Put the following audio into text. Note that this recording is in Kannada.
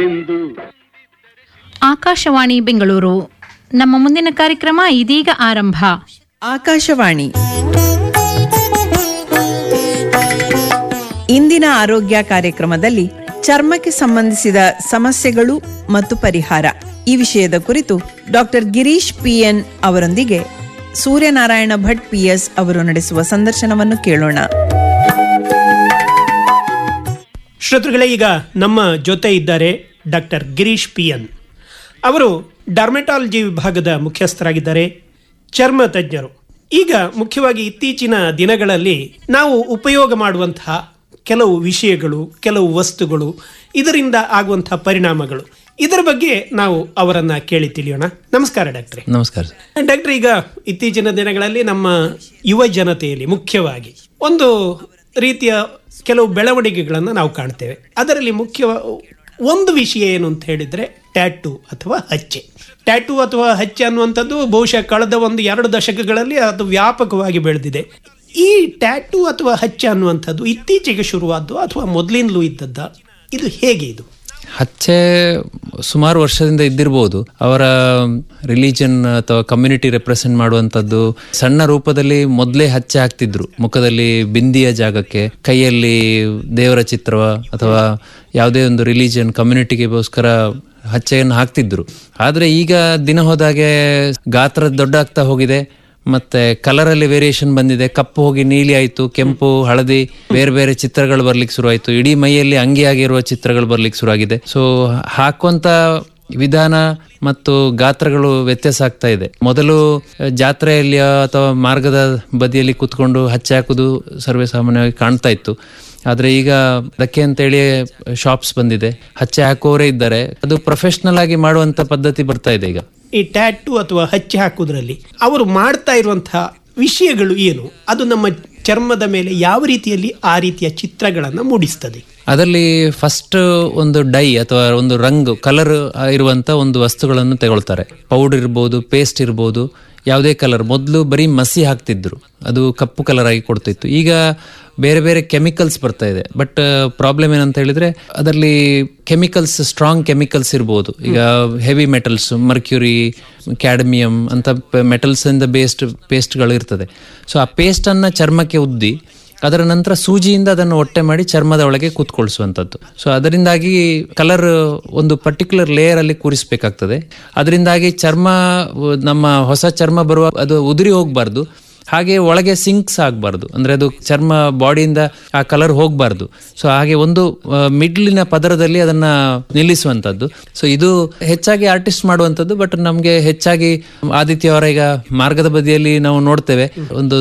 ಎಂದು ಆಕಾಶವಾಣಿ ಬೆಂಗಳೂರು ನಮ್ಮ ಮುಂದಿನ ಕಾರ್ಯಕ್ರಮ ಇದೀಗ ಆರಂಭ ಆಕಾಶವಾಣಿ ಇಂದಿನ ಆರೋಗ್ಯ ಕಾರ್ಯಕ್ರಮದಲ್ಲಿ ಚರ್ಮಕ್ಕೆ ಸಂಬಂಧಿಸಿದ ಸಮಸ್ಯೆಗಳು ಮತ್ತು ಪರಿಹಾರ ಈ ವಿಷಯದ ಕುರಿತು ಡಾಕ್ಟರ್ ಗಿರೀಶ್ ಪಿಎನ್ ಅವರೊಂದಿಗೆ ಸೂರ್ಯನಾರಾಯಣ ಭಟ್ ಪಿಎಸ್ ಅವರು ನಡೆಸುವ ಸಂದರ್ಶನವನ್ನು ಕೇಳೋಣ ಶ್ರೋತೃಗಳೇ ಈಗ ನಮ್ಮ ಜೊತೆ ಇದ್ದಾರೆ ಡಾಕ್ಟರ್ ಗಿರೀಶ್ ಪಿ ಎನ್ ಅವರು ಡರ್ಮೆಟಾಲಜಿ ವಿಭಾಗದ ಮುಖ್ಯಸ್ಥರಾಗಿದ್ದಾರೆ ಚರ್ಮ ತಜ್ಞರು ಈಗ ಮುಖ್ಯವಾಗಿ ಇತ್ತೀಚಿನ ದಿನಗಳಲ್ಲಿ ನಾವು ಉಪಯೋಗ ಮಾಡುವಂತಹ ಕೆಲವು ವಿಷಯಗಳು ಕೆಲವು ವಸ್ತುಗಳು ಇದರಿಂದ ಆಗುವಂತಹ ಪರಿಣಾಮಗಳು ಇದರ ಬಗ್ಗೆ ನಾವು ಅವರನ್ನ ಕೇಳಿ ತಿಳಿಯೋಣ ನಮಸ್ಕಾರ ಡಾಕ್ಟ್ರೆ ನಮಸ್ಕಾರ ಸರ್ ಡಾಕ್ಟರ್ ಈಗ ಇತ್ತೀಚಿನ ದಿನಗಳಲ್ಲಿ ನಮ್ಮ ಯುವ ಜನತೆಯಲ್ಲಿ ಮುಖ್ಯವಾಗಿ ಒಂದು ರೀತಿಯ ಕೆಲವು ಬೆಳವಣಿಗೆಗಳನ್ನು ನಾವು ಕಾಣ್ತೇವೆ ಅದರಲ್ಲಿ ಮುಖ್ಯ ಒಂದು ವಿಷಯ ಏನು ಅಂತ ಹೇಳಿದ್ರೆ ಟ್ಯಾಟು ಅಥವಾ ಹಚ್ಚೆ ಟ್ಯಾಟು ಅಥವಾ ಹಚ್ಚೆ ಅನ್ನುವಂಥದ್ದು ಬಹುಶಃ ಕಳೆದ ಒಂದು ಎರಡು ದಶಕಗಳಲ್ಲಿ ಅದು ವ್ಯಾಪಕವಾಗಿ ಬೆಳೆದಿದೆ ಈ ಟ್ಯಾಟು ಅಥವಾ ಹಚ್ಚೆ ಅನ್ನುವಂಥದ್ದು ಇತ್ತೀಚೆಗೆ ಶುರುವಾದ್ದು ಅಥವಾ ಮೊದಲಿಂದಲೂ ಇದ್ದದ್ದ ಇದು ಹೇಗೆ ಇದು ಹಚ್ಚೆ ಸುಮಾರು ವರ್ಷದಿಂದ ಇದ್ದಿರ್ಬೋದು ಅವರ ರಿಲಿಜನ್ ಅಥವಾ ಕಮ್ಯುನಿಟಿ ರೆಪ್ರೆಸೆಂಟ್ ಮಾಡುವಂಥದ್ದು ಸಣ್ಣ ರೂಪದಲ್ಲಿ ಮೊದಲೇ ಹಚ್ಚೆ ಹಾಕ್ತಿದ್ರು ಮುಖದಲ್ಲಿ ಬಿಂದಿಯ ಜಾಗಕ್ಕೆ ಕೈಯಲ್ಲಿ ದೇವರ ಚಿತ್ರ ಅಥವಾ ಯಾವುದೇ ಒಂದು ರಿಲಿಜನ್ ಕಮ್ಯುನಿಟಿಗೆಗೋಸ್ಕರ ಹಚ್ಚೆಯನ್ನು ಹಾಕ್ತಿದ್ರು ಆದರೆ ಈಗ ದಿನ ಹೋದಾಗೆ ಗಾತ್ರ ದೊಡ್ಡ ಆಗ್ತಾ ಹೋಗಿದೆ ಮತ್ತೆ ಕಲರ್ ಅಲ್ಲಿ ವೇರಿಯೇಷನ್ ಬಂದಿದೆ ಕಪ್ಪು ಹೋಗಿ ನೀಲಿ ಆಯ್ತು ಕೆಂಪು ಹಳದಿ ಬೇರೆ ಬೇರೆ ಚಿತ್ರಗಳು ಬರ್ಲಿಕ್ಕೆ ಶುರು ಆಯ್ತು ಇಡೀ ಮೈಯಲ್ಲಿ ಅಂಗಿಯಾಗಿರುವ ಚಿತ್ರಗಳು ಬರ್ಲಿಕ್ಕೆ ಶುರು ಆಗಿದೆ ಸೊ ಹಾಕುವಂತ ವಿಧಾನ ಮತ್ತು ಗಾತ್ರಗಳು ವ್ಯತ್ಯಾಸ ಆಗ್ತಾ ಇದೆ ಮೊದಲು ಅಹ್, ಜಾತ್ರೆಯಲ್ಲಿ ಅಥವಾ ಮಾರ್ಗದ ಬದಿಯಲ್ಲಿ ಕೂತ್ಕೊಂಡು ಹಚ್ಚೆ ಹಾಕುದು ಸರ್ವೇ ಸಾಮಾನ್ಯವಾಗಿ ಕಾಣ್ತಾ ಇತ್ತು ಆದ್ರೆ ಈಗ ಅದಕ್ಕೆ ಅಂತೇಳಿ ಶಾಪ್ಸ್ ಬಂದಿದೆ ಹಚ್ಚೆ ಹಾಕುವವರೇ ಇದ್ದಾರೆ ಅದು ಪ್ರೊಫೆಷನಲ್ ಆಗಿ ಮಾಡುವಂತ ಪದ್ಧತಿ ಬರ್ತಾ ಇದೆ ಈಗ ಈ ಟ್ಯಾಟು ಅಥವಾ ಹಚ್ಚೆ ಹಾಕುವುದರಲ್ಲಿ ಅವರು ಮಾಡ್ತಾ ಇರುವಂತಹ ವಿಷಯಗಳು ಏನು ಅದು ನಮ್ಮ ಚರ್ಮದ ಮೇಲೆ ಯಾವ ರೀತಿಯಲ್ಲಿ ಆ ರೀತಿಯ ಚಿತ್ರಗಳನ್ನು ಮೂಡಿಸ್ತದೆ ಅದರಲ್ಲಿ ಫಸ್ಟ್ ಒಂದು ಡೈ ಅಥವಾ ಒಂದು ರಂಗು ಕಲರ್ ಇರುವಂತ ಒಂದು ವಸ್ತುಗಳನ್ನು ತಗೊಳ್ತಾರೆ ಪೌಡರ್ ಇರ್ಬೋದು ಪೇಸ್ಟ್ ಇರ್ಬೋದು ಯಾವುದೇ ಕಲರ್ ಮೊದಲು ಬರೀ ಮಸಿ ಹಾಕ್ತಿದ್ರು ಅದು ಕಪ್ಪು ಕಲರ್ ಆಗಿ ಕೊಡ್ತಿತ್ತು ಈಗ ಬೇರೆ ಬೇರೆ ಕೆಮಿಕಲ್ಸ್ ಬರ್ತಾ ಇದೆ ಬಟ್ ಪ್ರಾಬ್ಲಮ್ ಏನಂತ ಹೇಳಿದ್ರೆ ಅದರಲ್ಲಿ ಕೆಮಿಕಲ್ಸ್ ಸ್ಟ್ರಾಂಗ್ ಕೆಮಿಕಲ್ಸ್ ಇರ್ಬೋದು ಈಗ ಹೆವಿ ಮೆಟಲ್ಸ್ ಮರ್ಕ್ಯೂರಿ ಕ್ಯಾಡಮಿಯಂ ಅಂತ ಮೆಟಲ್ಸ್ ಇಂದ ಬೇಸ್ಡ್ ಪೇಸ್ಟ್ಗಳು ಇರ್ತದೆ ಸೊ ಆ ಪೇಸ್ಟ್ ಅನ್ನ ಚರ್ಮಕ್ಕೆ ಉದ್ದಿ ಅದರ ನಂತರ ಸೂಜಿಯಿಂದ ಅದನ್ನು ಒಟ್ಟೆ ಮಾಡಿ ಚರ್ಮದ ಒಳಗೆ ಕೂತ್ಕೊಳಿಸುವಂಥದ್ದು ಸೊ ಅದರಿಂದಾಗಿ ಕಲರ್ ಒಂದು ಪರ್ಟಿಕ್ಯುಲರ್ ಲೇಯರ್ ಅಲ್ಲಿ ಕೂರಿಸಬೇಕಾಗ್ತದೆ ಅದರಿಂದಾಗಿ ಚರ್ಮ ಉ, ನಮ್ಮ ಹೊಸ ಚರ್ಮ ಬರುವ ಅದು ಉದುರಿ ಹೋಗಬಾರ್ದು ಹಾಗೆ ಒಳಗೆ ಸಿಂಕ್ಸ್ ಆಗಬಾರ್ದು ಅಂದ್ರೆ ಅದು ಚರ್ಮ ಬಾಡಿಯಿಂದ ಆ ಕಲರ್ ಹೋಗಬಾರ್ದು ಸೊ ಹಾಗೆ ಒಂದು ಮಿಡ್ಲಿನ ಪದರದಲ್ಲಿ ಅದನ್ನ ನಿಲ್ಲಿಸುವಂಥದ್ದು ಸೊ ಇದು ಹೆಚ್ಚಾಗಿ ಆರ್ಟಿಸ್ಟ್ ಮಾಡುವಂಥದ್ದು ಬಟ್ ನಮಗೆ ಹೆಚ್ಚಾಗಿ ಆದಿತ್ಯ ಅವರ ಈಗ ಮಾರ್ಗದ ಬದಿಯಲ್ಲಿ ನಾವು ನೋಡ್ತೇವೆ ಒಂದು